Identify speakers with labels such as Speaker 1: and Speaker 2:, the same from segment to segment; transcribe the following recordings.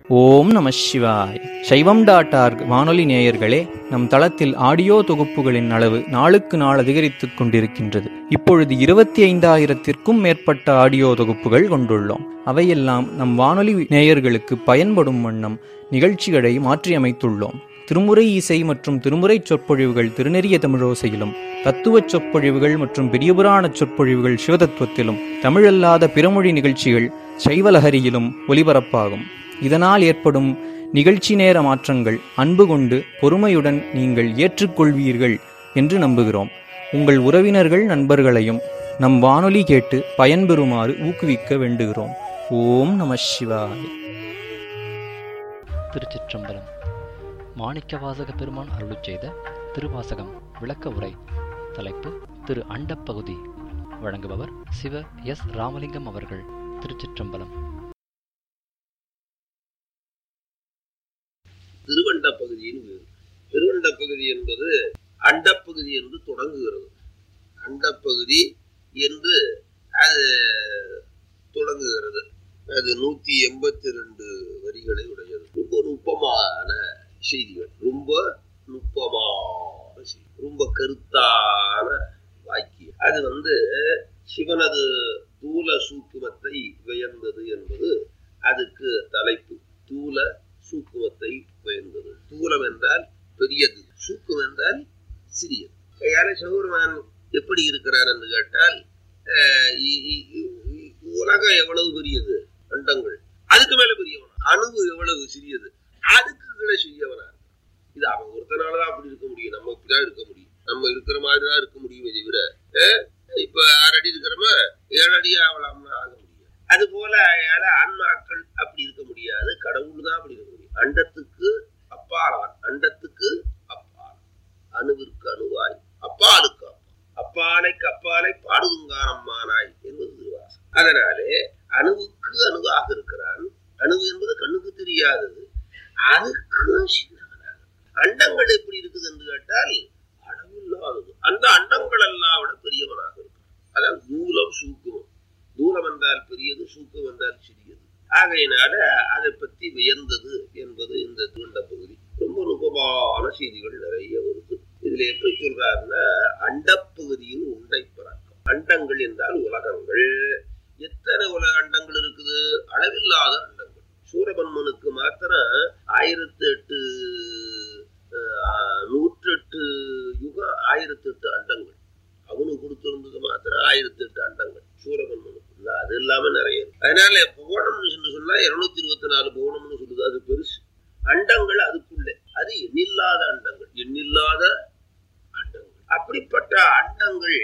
Speaker 1: ஓம் நம சிவாய் சைவம் டாட் ஆர்க் வானொலி நேயர்களே நம் தளத்தில் ஆடியோ தொகுப்புகளின் அளவு நாளுக்கு நாள் அதிகரித்துக் கொண்டிருக்கின்றது இப்பொழுது இருபத்தி ஐந்தாயிரத்திற்கும் மேற்பட்ட ஆடியோ தொகுப்புகள் கொண்டுள்ளோம் அவையெல்லாம் நம் வானொலி நேயர்களுக்கு பயன்படும் வண்ணம் நிகழ்ச்சிகளை மாற்றியமைத்துள்ளோம் திருமுறை இசை மற்றும் திருமுறை சொற்பொழிவுகள் திருநெறிய தமிழோசையிலும் தத்துவச் சொற்பொழிவுகள் மற்றும் பெரியபுராண சொற்பொழிவுகள் சிவதத்துவத்திலும் தமிழல்லாத பிறமொழி நிகழ்ச்சிகள் சைவலஹரியிலும் ஒலிபரப்பாகும் இதனால் ஏற்படும் நிகழ்ச்சி நேர மாற்றங்கள் அன்பு கொண்டு பொறுமையுடன் நீங்கள் ஏற்றுக்கொள்வீர்கள் என்று நம்புகிறோம் உங்கள் உறவினர்கள் நண்பர்களையும் நம் வானொலி கேட்டு பயன்பெறுமாறு ஊக்குவிக்க வேண்டுகிறோம் ஓம் நம சிவாய
Speaker 2: திருச்சிற்றம்பலம் மாணிக்கவாசக பெருமான் அருளுச் செய்த திருவாசகம் விளக்க உரை தலைப்பு திரு அண்டப்பகுதி வழங்குபவர் சிவ எஸ் ராமலிங்கம் அவர்கள் திருச்சிற்றம்பலம்
Speaker 3: திருவண்ட பகுதியின் வேறு திருவண்ட பகுதி என்பது அண்டப்பகுதி என்று தொடங்குகிறது அண்டப்பகுதி என்று அது தொடங்குகிறது அது நூத்தி எண்பத்தி ரெண்டு வரிகளை உடையது ரொம்ப நுட்பமான செய்திகள் ரொம்ப நுட்பமான செய்தி ரொம்ப கருத்தான வாக்கியம் அது வந்து சிவனது தூல சூக்குமத்தை வியந்தது என்பது அதுக்கு தலைப்பு தூல சூக்குமத்தை உயர்ந்தது தூலம் என்றால் பெரியது சூக்கம் என்றால் சிறியது கையால சிவபெருமான் எப்படி இருக்கிறார் என்று கேட்டால் அஹ் இ- இ- இ- உலகம் எவ்வளவு பெரியது அண்டங்கள் அதுக்கு மேல பெரியவன் அணுவு எவ்வளவு சிறியது அதுக்கு கீழே சிறியவனா இருக்கான். இது அவன் ஒருத்தனாலதான் அப்படி இருக்க முடியும் நம்ம இப்படிதான் இருக்க முடியும் நம்ம இருக்கிற மாதிரி தான் இருக்க முடியுமே தவிர அஹ் இப்ப ஆறு அடி இருக்கிறோமா ஏழு அடி ஆகலாம்னு ஆக முடியும் அது போல யார ஆன்மாக்கள் அப்படி இருக்க முடியாது கடவுள் தான் அப்படி இருக்க முடியும் அண்டத்துக்கு அப்பாலான் அண்டத்துக்கு அப்பால் அணுவிற்கு அணுவாய் அப்பாலுக்கு அப்பா அப்பாலைக்கு அப்பாலை பாடுதுங்கானம்மானாய் என்பது திருவாசம் அதனாலே அணுவுக்கு அணுவாக இருக்கிறான் அணுவு என்பது கண்ணுக்கு தெரியாதது அதுக்கு சின்னவனாக அண்டங்கள் எப்படி இருக்குது என்று கேட்டால் அளவில்லாதது அந்த அண்டங்கள் எல்லாம் விட பெரியவனாக இருக்கிறான் அதான் தூலம் சூக்குமம் தூரம் என்றால் பெரியது சூக்கம் என்றால் சிறியது ஆகையினால அதை பற்றி வியந்தது என்பது இந்த தூண்ட பகுதி ரொம்ப நுட்பமான செய்திகள் நிறைய வருது இதுல எப்படி சொல்றாருன்னா அண்டப்பகுதியின் உண்டை பிறக்கம் அண்டங்கள் என்றால் உலகங்கள் எத்தனை உலக அண்டங்கள் இருக்குது அளவில்லாத அண்டங்கள் சூரபன்மனுக்கு மாத்திரம் ஆயிரத்தி எட்டு நூற்றி எட்டு யுகம் ஆயிரத்தி எட்டு அண்டங்கள் அவனுக்கு கொடுத்திருந்தது மாத்திரம் ஆயிரத்தி எட்டு அண்டங்கள் சூரபன்மனுக்கு இல்ல அது இல்லாம நிறைய இருக்கு. அதனால புவனம்னு சொல்லி சொன்னா இருநூத்தி இருபத்தி நாலு புவனம்னு சொல்லுது அது பெருசு அண்டங்கள் அதுக்குள்ளே அது எண்ணில்லாத அண்டங்கள் எண்ணில்லாத அண்டங்கள் அப்படிப்பட்ட அண்டங்கள்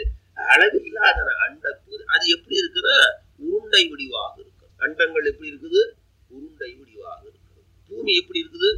Speaker 3: அளவில்லாத அண்ட அது எப்படி இருக்குன்னா உருண்டை வடிவாக இருக்கு அண்டங்கள் எப்படி இருக்குது உருண்டை வடிவாக இருக்குது பூமி எப்படி இருக்குது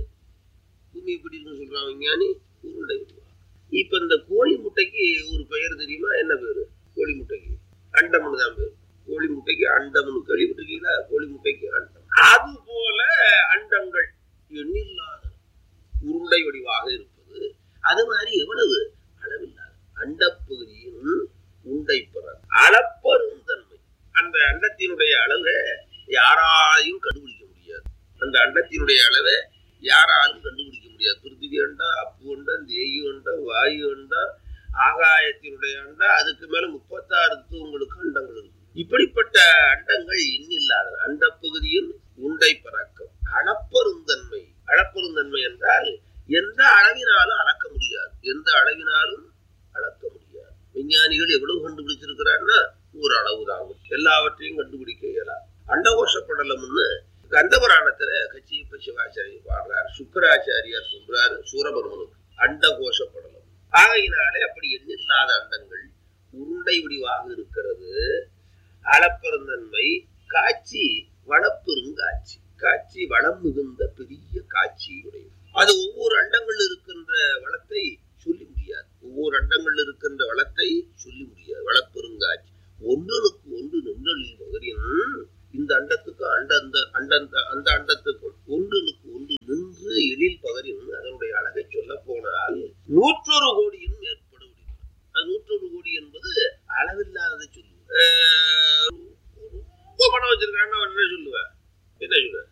Speaker 3: பூமி எப்படி இருக்குன்னு சொல்றான் விஞ்ஞானி உருண்டை வடிவாக இப்ப இந்த கோழி முட்டைக்கு ஒரு பெயர் தெரியுமா என்ன பேரு கோழி முட்டைக்கு அண்டம்னு தான் பேரு கோழி முட்டைக்கு அண்டம்னு கேள்விப்பட்டிருக்கீங்களா கோழி முட்டைக்கு அண்டம் அது போல அண்டங்கள் எண்ணில்லாத உருண்டை வடிவாக இருப்பது அது மாதிரி எவ்வளவு அளவில்லாத அண்டப்பகுதியின் உண்டை பெற அளப்பெருந்தன்மை அந்த அண்டத்தினுடைய அளவை யாராலையும் கண்டுபிடிக்க முடியாது அந்த அண்டத்தினுடைய அளவை யாராலும் கண்டுபிடிக்க முடியாது பிருத்திவி அண்டா அப்பு அண்டம் தேயு அண்டம் வாயு அண்டம் ஆகாயத்தினுடைய அண்டா அதுக்கு மேல முப்பத்தாறு தூங்களுக்கு அண்டங்கள் இருக்கு இப்படிப்பட்ட அண்டங்கள் எண்ணில்லாத அண்ட பகுதியில் உண்டை பறக்கம் அளப்பெருந்தன்மை அளப்பெருந்தன்மை என்றால் எந்த அளவினாலும் அளக்க முடியாது எந்த அளவினாலும் அளக்க முடியாது விஞ்ஞானிகள் எவ்வளவு கண்டுபிடிச்சிருக்கிறான்னா ஒரு அளவு தான் எல்லாவற்றையும் கண்டுபிடிக்க இயலாது அண்டகோஷ படலம்னு கந்தபுராணத்துல கச்சியப்ப சிவாச்சாரியர் பாடுறார் சுக்கராச்சாரியார் சொல்றாரு சூரபர்மனுக்கு அண்டகோஷ படலம் ஆகையினாலே அப்படி எண்ணில்லாத அண்டங்கள் உருண்டை வடிவாக இருக்கிறது அளப்பெருந்தன்மை காட்சி வளப்பெருங்காட்சி காட்சி வளம் மிகுந்த பெரிய காட்சியுடையது அது ஒவ்வொரு அண்டங்கள் இருக்கின்ற வளத்தை சொல்லி முடியாது ஒவ்வொரு அண்டங்கள் இருக்கின்ற வளத்தை சொல்லி முடியாது வளப்பெருங்காட்சி ஒன்றனுக்கு ஒன்று நின்றலில் மகரின் இந்த அண்டத்துக்கு அண்ட அந்த அண்ட அந்த அண்டத்துக்கு ஒன்றனுக்கு ஒன்று நின்று எழில்